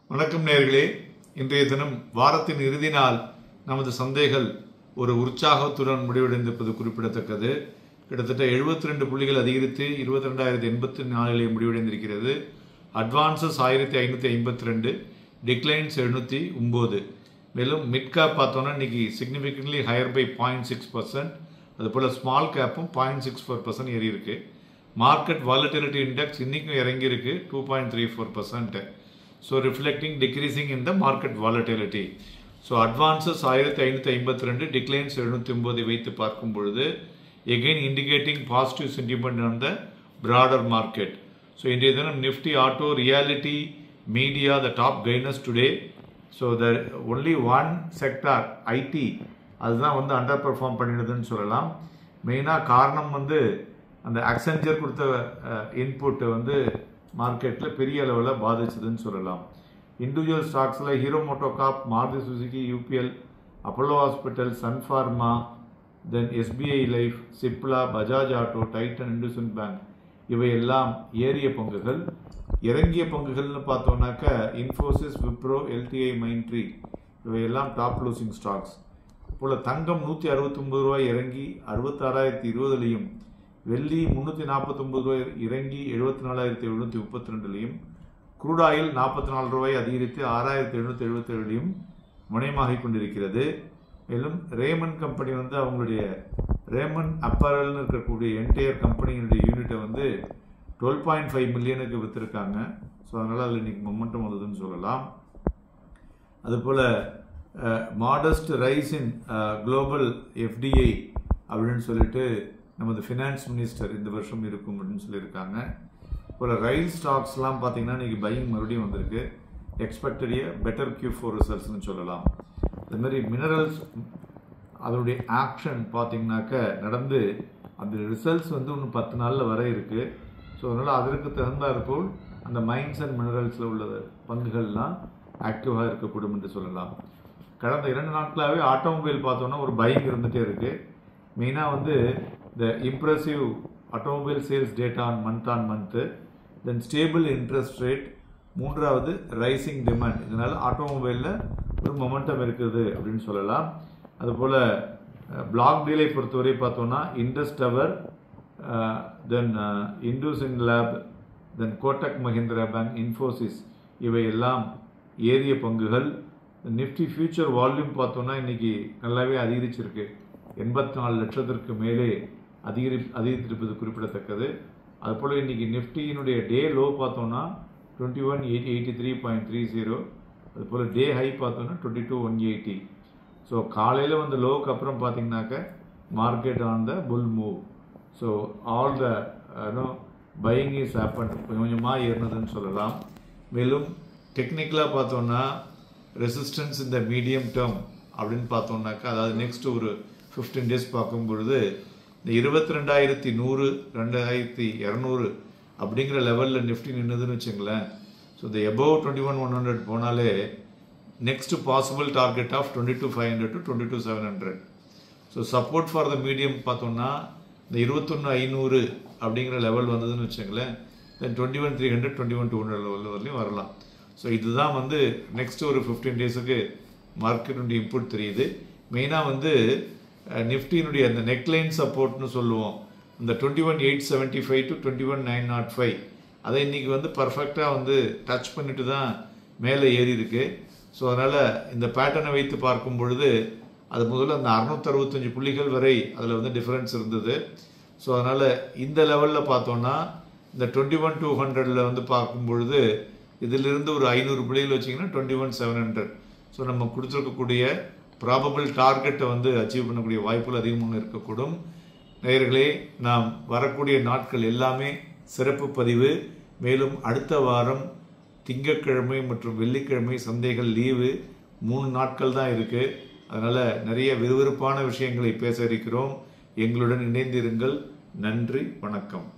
வணக்கம் நேர்களே இன்றைய தினம் வாரத்தின் இறுதி நாள் நமது சந்தைகள் ஒரு உற்சாகத்துடன் முடிவடைந்திருப்பது குறிப்பிடத்தக்கது கிட்டத்தட்ட 72 ரெண்டு புள்ளிகள் அதிகரித்து இருபத்தி ரெண்டாயிரத்தி எண்பத்தி நாலிலே முடிவடைந்திருக்கிறது அட்வான்சஸ் ஆயிரத்தி ஐநூற்றி ஐம்பத்தி ரெண்டு டிக்ளைன்ஸ் எழுநூற்றி ஒம்பது மேலும் மிட் கேப் பார்த்தோன்னா இன்னைக்கு significantly higher by point six percent அதுபோல் ஸ்மால் கேப்பும் பாயிண்ட் சிக்ஸ் ஃபோர் பர்சன்ட் ஏறி இருக்கு மார்க்கெட் வாலட்டிலிட்டி இண்டெக்ஸ் இன்றைக்கும் இறங்கியிருக்கு two point three four percent so reflecting decreasing in the market volatility so advances ஆயிரத்தி ஐநூற்றி ஐம்பத்தி ரெண்டு டிக்ளைன்ஸ் எழுநூற்றி ஒம்பது வைத்து பார்க்கும் பொழுது again indicating positive sentiment on the broader market so இன்றைய தினம் Nifty auto realty media the top gainers today so the only one sector IT அதுதான் வந்து அண்டர் பெர்ஃபார்ம் பண்ணிடுதுன்னு சொல்லலாம் மெயினாக காரணம் வந்து அந்த அக்செஞ்சர் கொடுத்த இன்புட் வந்து மார்க்கெட்டில் பெரிய அளவில் பாதிச்சதுன்னு சொல்லலாம் இண்டிவிஜுவல் ஸ்டாக்ஸில் Hero MotoCorp Maruti Suzuki UPL Apollo hospital Sun Pharma then SBI life Cipla Bajaj auto Titan IndusInd bank இவையெல்லாம் ஏறிய பங்குகள் இறங்கிய பங்குகள்னு பார்த்தோம்னாக்க இன்ஃபோசிஸ் விப்ரோ எல்டிஐ மைண்ட்ரி இவையெல்லாம் டாப் லூசிங் ஸ்டாக்ஸ் போல் தங்கம் நூற்றி அறுபத்தொம்பது ரூபாய் இறங்கி அறுபத்தாறாயிரத்தி இருபதுலையும் வெள்ளி முந்நூற்றி நாற்பத்தொம்பது ரூபாய் இறங்கி எழுபத்தி நாலாயிரத்தி எழுநூற்றி முப்பத்தி ரெண்டுலையும் குரூட் ஆயில் நாற்பத்தி நாலு ரூபாய் அதிகரித்து ஆறாயிரத்தி எழுநூற்றி எழுபத்தேழுலையும் முனையமாகிக் கொண்டிருக்கிறது மேலும் ரேமன் கம்பெனி வந்து அவங்களுடைய ரேமன் அப்பரல்னு இருக்கக்கூடிய என்டையர் கம்பெனியினுடைய யூனிட்டை வந்து டுவெல் பாயிண்ட் ஃபைவ் மில்லியனுக்கு விற்றுருக்காங்க ஸோ அதனால் அதில் இன்னைக்கு மொமெண்டம் வந்ததுன்னு சொல்லலாம் அதுபோல் modest rise in global FDI அப்படின்னு சொல்லிட்டு நமது ஃபினான்ஸ் மினிஸ்டர் இந்த வருஷம் இருக்கும் அப்படின்னு சொல்லியிருக்காங்க போல் ரயில் ஸ்டாக்ஸ்லாம் பார்த்தீங்கன்னா இன்றைக்கி பையிங் மறுபடியும் வந்திருக்கு எக்ஸ்பெக்டட் பெட்டர் கியூ ஃபோர் ரிசல்ட்ஸ்னு சொல்லலாம் அது மாதிரி மினரல்ஸ் அதனுடைய ஆக்ஷன் பார்த்தீங்கன்னாக்க நடந்து அந்த ரிசல்ட்ஸ் வந்து இன்னும் பத்து நாளில் வர இருக்குது ஸோ அதனால் அதற்கு தகுந்தாற்போல் அந்த மைன்ஸ் அண்ட் மினரல்ஸில் உள்ள பங்குகள்லாம் ஆக்டிவாக இருக்கக்கூடும் என்று சொல்லலாம் கடந்த இரண்டு நாட்களாகவே ஆட்டோமொபைல் பார்த்தோன்னா ஒரு பைக் இருந்துகிட்டே இருக்குது மெயினாக வந்து the impressive automobile sales data on month on month then stable interest rate மூன்றாவது ரைசிங் டிமாண்ட் இதனால் ஆட்டோமொபைலில் ஒரு மொமெண்டம் இருக்குது அப்படின்னு சொல்லலாம் அதுபோல் பிளாக் டீலை பொறுத்தவரை பார்த்தோன்னா இண்டஸ் டவர் தென் இண்டூசின் லேப் தென் கோட்டக் மஹிந்திரா பேங்க் இன்ஃபோசிஸ் இவையெல்லாம் ஏறிய பங்குகள் நிஃப்டி ஃபியூச்சர் வால்யூம் பார்த்தோன்னா இன்னைக்கு நல்லாவே அதிகரிச்சிருக்கு எண்பத்தி நாலு லட்சத்திற்கு மேலே அதிகரி அதிகரித்திருப்பது குறிப்பிடத்தக்கது அதுபோல் இன்னைக்கு நிஃப்டியினுடைய டே லோ பார்த்தோன்னா twenty one eighty eighty three point three zero அதுபோல் டே ஹை பார்த்தோன்னா twenty two one eighty so காலையில் வந்து லோவுக்கு அப்புறம் பார்த்தீங்கன்னாக்க market on the bull move so all the no buying is happen கொஞ்சம் கொஞ்சமாக ஏறினதுன்னு சொல்லலாம் மேலும் டெக்னிக்கலாக பார்த்தோன்னா ரெசிஸ்டன்ஸ் இந்த மீடியம் டேர்ம் அப்படின்னு பார்த்தோம்னாக்கா அதாவது நெக்ஸ்ட் ஒரு ஃபிஃப்டீன் டேஸ் பார்க்கும் பொழுது இந்த இருபத்தி ரெண்டாயிரத்தி நூறு ரெண்டாயிரத்தி இரநூறு அப்படிங்கிற லெவலில் நிஃப்டி நின்றுதுன்னு வச்சுங்களேன் ஸோ இந்த above twenty one one hundred போனாலே next possible target of twenty two five hundred to twenty two seven hundred so support for the medium பார்த்தோம்னா இந்த இருபத்தொன்று ஐநூறு அப்படிங்கிற லெவல் வந்ததுன்னு வச்சுங்களேன் then twenty one three hundred twenty one two hundred level வரலையும் வரலாம் ஸோ இதுதான் வந்து நெக்ஸ்ட் ஒரு ஃபிஃப்டீன் டேஸுக்கு மார்க்கெட்டுடைய இன்புட் தெரியுது மெயினாக வந்து நிஃப்டியினுடைய அந்த நெக்லைன் சப்போர்ட்னு சொல்லுவோம் இந்த twenty one eight seventy five to twenty one nine nought five அதை இன்றைக்கி வந்து பர்ஃபெக்டாக வந்து டச் பண்ணிட்டு தான் மேலே ஏறி இருக்கு ஸோ அதனால் இந்த பேட்டர்னை வைத்து பார்க்கும் பொழுது அது முதல்ல அந்த அறுநூத்தறுபத்தஞ்சு புள்ளிகள் வரை அதில் வந்து டிஃப்ரென்ஸ் இருந்தது ஸோ அதனால் இந்த லெவலில் பார்த்தோன்னா இந்த டுவெண்ட்டி ஒன் டூ ஹண்ட்ரடில் வந்து பார்க்கும் பொழுது இதிலிருந்து ஒரு ஐநூறு புள்ளிகள் வச்சிங்கன்னா twenty one seven hundred so நம்ம கொடுத்துருக்கக்கூடிய ப்ராபபிள் டார்கெட்டை வந்து அச்சீவ் பண்ணக்கூடிய வாய்ப்புகள் அதிகமாக இருக்கக்கூடும் நேயர்களே நாம் வரக்கூடிய நாட்கள் எல்லாமே சிறப்பு பதிவு மேலும் அடுத்த வாரம் திங்கட்கிழமை மற்றும் வெள்ளிக்கிழமை சந்தைகள் லீவு மூணு நாட்கள் தான் இருக்குது அதனால் நிறைய விறுவிறுப்பான விஷயங்களை பேச இருக்கிறோம் எங்களுடன் இணைந்திருங்கள் நன்றி வணக்கம்